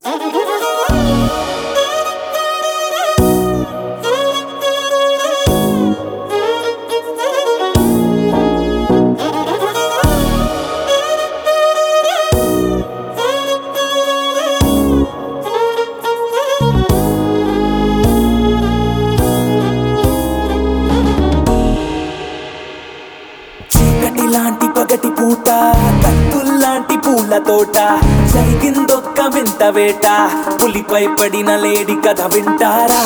తోట జరిగిందొక్క వింత వేట పులిపై పడిన లేడి కథ వింటారా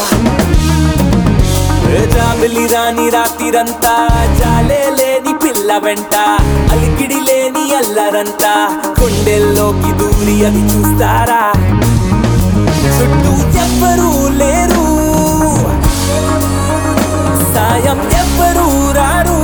జాబిలి రాని రాత్రిరంతా జాలే లేని పిల్ల వెంట అలికిడి లేని అల్లరంతా కొండెల్లోకి దూరి అది చూస్తారా చుట్టూ ఎవ్వరూ లేరు సాయం ఎవ్వరూ రారు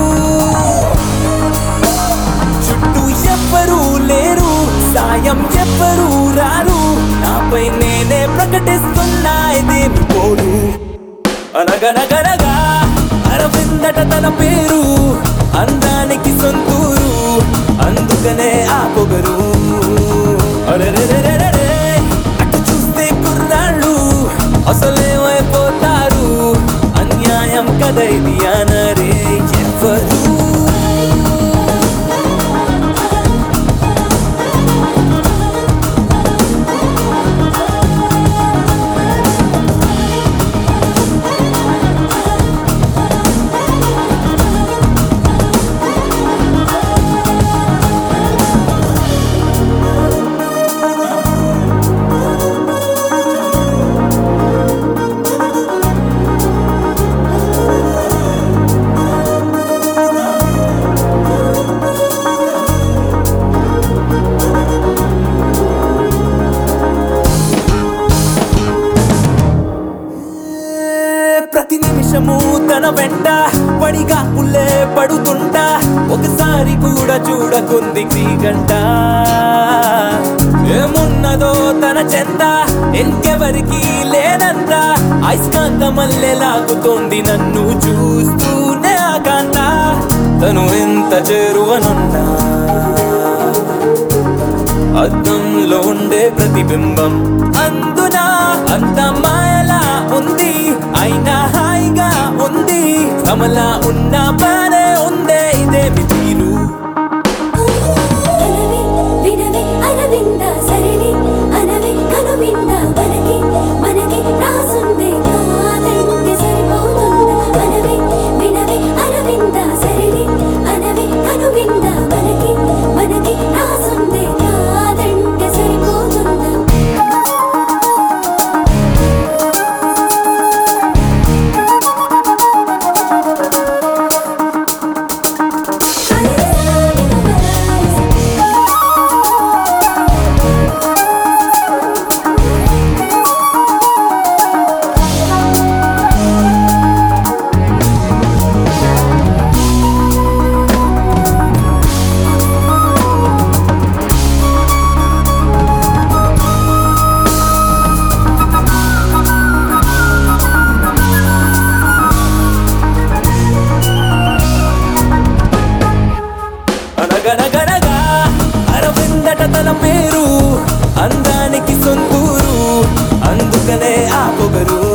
చుట్టూ ఎవ్వరూ లేరు సాయం ఎవ్వరూ రారు నాపై నేనే ప్రకటిస్తున్నా ఇదేమి పోరు అనగనగనగా అరవిందట తన పేరు అందానికి సొంతూరు అందుకనే ఆ పొగరు అరెరెరెరెరెరే, అటు చూస్తే కుర్రాళ్ళు అసలేమైపోతారు అన్యాయం కదైది అనరే ఎవరు ప్రతి నిమిషము తన వెంట పడిగా పుల్లే పడుతుంటా ఒకసారి కూడా చూడకుంది గంట ఏమున్నదో తన చెంత ఇంకెవరికి లేనంత అయస్కాంత మల్లె లాగుతోంది నన్ను చూస్తూనే ఆకాంత తను ఎంత చేరువనున్నా అద్దంలో ఉండే ప్రతిబింబం అందున అంత మాయలా ఉంది అయినా హాయిగా ఉంది కమలా ఉన్న బానే ఉందే ఇదేమి తీరు అనవే వినవే అరవింద సరిని అనవే కనువింద మనకి మనకి రాసుందే కాదంటే సరిపోతుందా అనవే వినవే అరవింద సరిని అనవే కనువింద మనకి మనకి రాసుందే కాదంటే సరిపోతుందా అనగనగనగా అరవిందట తన పేరు అందానికి సొంతూరు అందుకనే ఆ పొగరు